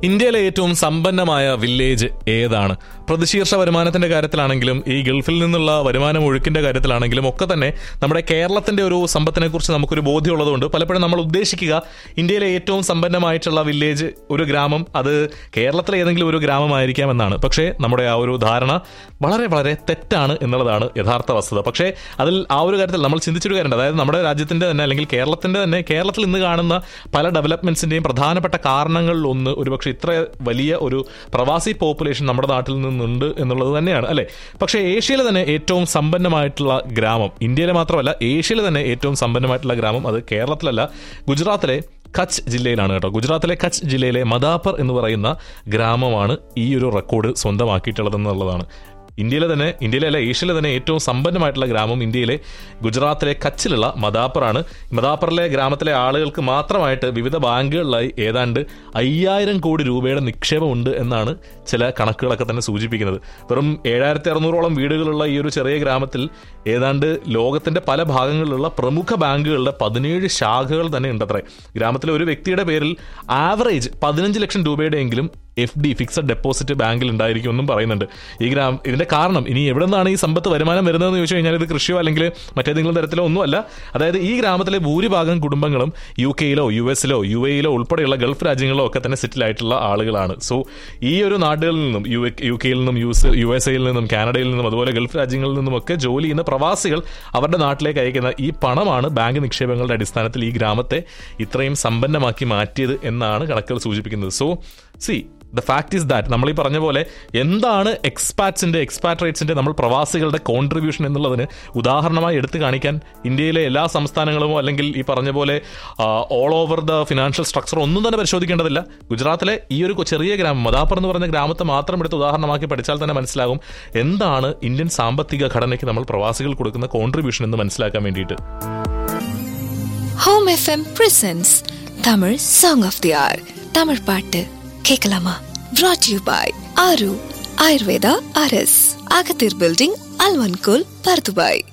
ഇന്ത്യയിലെ ഏറ്റവും സമ്പന്നമായ വില്ലേജ് ഏതാണ് പ്രതിശീർഷ വരുമാനത്തിന്റെ കാര്യത്തിലാണെങ്കിലും ഈ ഗൾഫിൽ നിന്നുള്ള വരുമാനം ഒഴുക്കിന്റെ കാര്യത്തിലാണെങ്കിലും ഒക്കെ തന്നെ നമ്മുടെ കേരളത്തിന്റെ ഒരു സമ്പത്തിനെ കുറിച്ച് നമുക്കൊരു ബോധ്യമുള്ളതുകൊണ്ട് പലപ്പോഴും നമ്മൾ ഉദ്ദേശിക്കുക ഇന്ത്യയിലെ ഏറ്റവും സമ്പന്നമായിട്ടുള്ള വില്ലേജ് ഒരു ഗ്രാമം അത് കേരളത്തിലെ ഏതെങ്കിലും ഒരു ഗ്രാമമായിരിക്കാം എന്നാണ് പക്ഷേ നമ്മുടെ ആ ഒരു ധാരണ വളരെ വളരെ തെറ്റാണ് എന്നുള്ളതാണ് യഥാർത്ഥ വസ്തുത പക്ഷേ അതിൽ ആ ഒരു കാര്യത്തിൽ നമ്മൾ ചിന്തിച്ചൊരു കാര്യമുണ്ട് അതായത് നമ്മുടെ രാജ്യത്തിന്റെ തന്നെ അല്ലെങ്കിൽ കേരളത്തിന്റെ തന്നെ കേരളത്തിൽ ഇന്ന് കാണുന്ന പല ഡെവലപ്മെന്റ്സിന്റെയും പ്രധാനപ്പെട്ട കാരണങ്ങളിൽ ഒന്ന് ഒരുപക്ഷെ ഇത്ര വലിയ ഒരു പ്രവാസി പോപ്പുലേഷൻ നമ്മുടെ നാട്ടിൽ നിന്നുണ്ട് എന്നുള്ളത് തന്നെയാണ് അല്ലെ പക്ഷേ ഏഷ്യയിലെ തന്നെ ഏറ്റവും സമ്പന്നമായിട്ടുള്ള ഗ്രാമം ഇന്ത്യയിലെ മാത്രമല്ല ഏഷ്യയിലെ തന്നെ ഏറ്റവും സമ്പന്നമായിട്ടുള്ള ഗ്രാമം അത് കേരളത്തിലല്ല ഗുജറാത്തിലെ കച്ച് ജില്ലയിലാണ് കേട്ടോ ഗുജറാത്തിലെ കച്ച് ജില്ലയിലെ മദാപ്പർ എന്ന് പറയുന്ന ഗ്രാമമാണ് ഈ ഒരു റെക്കോർഡ് സ്വന്തമാക്കിയിട്ടുള്ളതെന്നുള്ളതാണ് ഇന്ത്യയിലെ തന്നെ ഇന്ത്യയിലെ അല്ല ഏഷ്യയിലെ തന്നെ ഏറ്റവും സമ്പന്നമായിട്ടുള്ള ഗ്രാമം ഇന്ത്യയിലെ ഗുജറാത്തിലെ കച്ചിലുള്ള മദാപ്പറാണ് മദാപ്പറിലെ ഗ്രാമത്തിലെ ആളുകൾക്ക് മാത്രമായിട്ട് വിവിധ ബാങ്കുകളിലായി ഏതാണ്ട് അയ്യായിരം കോടി രൂപയുടെ നിക്ഷേപമുണ്ട് എന്നാണ് ചില കണക്കുകളൊക്കെ തന്നെ സൂചിപ്പിക്കുന്നത് വെറും ഏഴായിരത്തി അറുന്നൂറോളം വീടുകളുള്ള ഈ ഒരു ചെറിയ ഗ്രാമത്തിൽ ഏതാണ്ട് ലോകത്തിന്റെ പല ഭാഗങ്ങളിലുള്ള പ്രമുഖ ബാങ്കുകളുടെ പതിനേഴ് ശാഖകൾ തന്നെ ഉണ്ടത്രേ ഗ്രാമത്തിലെ ഒരു വ്യക്തിയുടെ പേരിൽ ആവറേജ് പതിനഞ്ച് ലക്ഷം രൂപയുടെയെങ്കിലും എഫ് ഡി ഫിക്സഡ് ഡെപ്പോസിറ്റ് ബാങ്കിൽ ഉണ്ടായിരിക്കും എന്നും പറയുന്നുണ്ട് ഈ ഗ്രാമം ഇതിന്റെ കാരണം ഇനി എവിടെ നിന്നാണ് ഈ സമ്പത്ത് വരുമാനം വരുന്നതെന്ന് ചോദിച്ചു കഴിഞ്ഞാൽ ഇത് കൃഷിയോ അല്ലെങ്കിൽ മറ്റേതെങ്കിലും തരത്തിലോ ഒന്നുമല്ല അതായത് ഈ ഗ്രാമത്തിലെ ഭൂരിഭാഗം കുടുംബങ്ങളും യു കെയിലോ യു എസിലോ യു എയിലോ ഉൾപ്പെടെയുള്ള ഗൾഫ് രാജ്യങ്ങളിലോ ഒക്കെ തന്നെ സെറ്റിൽ ആയിട്ടുള്ള ആളുകളാണ് സോ ഈ ഒരു നാടുകളിൽ നിന്നും യു യു കെയിൽ നിന്നും യു എസ് യു എസ് എയിൽ നിന്നും കാനഡയിൽ നിന്നും അതുപോലെ ഗൾഫ് രാജ്യങ്ങളിൽ നിന്നും ഒക്കെ ജോലി ചെയ്യുന്ന പ്രവാസികൾ അവരുടെ നാട്ടിലേക്ക് അയക്കുന്ന ഈ പണമാണ് ബാങ്ക് നിക്ഷേപങ്ങളുടെ അടിസ്ഥാനത്തിൽ ഈ ഗ്രാമത്തെ ഇത്രയും സമ്പന്നമാക്കി മാറ്റിയത് എന്നാണ് കണക്കുകൾ സൂചിപ്പിക്കുന്നത് so see the fact is that നമ്മൾ ഈ പറഞ്ഞ പോലെ എന്താണ് എക്സ്പാറ്റ്സിന്റെ എക്സ്പാട്രേറ്റ്സിന്റെ നമ്മൾ പ്രവാസികളുടെ കോൺട്രിബ്യൂഷൻ എന്നുള്ളതിന് ഉദാഹരണമായി എടുത്തു കാണിക്കാൻ ഇന്ത്യയിലെ എല്ലാ സംസ്ഥാനങ്ങളുമോ അല്ലെങ്കിൽ ഈ പറഞ്ഞ പോലെ all over the financial structure ഒന്നും തന്നെ പരിശോധിക്കേണ്ടതില്ല ഗുജറാത്തിലെ ഈ ഒരു ചെറിയ ഗ്രാമം മദാപ്പർ എന്ന് പറഞ്ഞ ഗ്രാമത്തെ മാത്രം എടുത്ത് ഉദാഹരണമാക്കി പഠിച്ചാൽ തന്നെ മനസ്സിലാകും എന്താണ് ഇന്ത്യൻ സാമ്പത്തിക ഘടനയ്ക്ക് നമ്മൾ പ്രവാസികൾ കൊടുക്കുന്ന കോൺട്രിബ്യൂഷൻ എന്ന് മനസ്സിലാക്കാൻ വേണ്ടിയിട്ട് home FM presents Tamil song of the hour Tamil பாட்டு கேட்கலாமா brought யூ பாய் ஆரு ஆயுர்வேதா அரஸ் அகத்தீர் பில்டிங் அல்வன்கோல் பர்துபாய்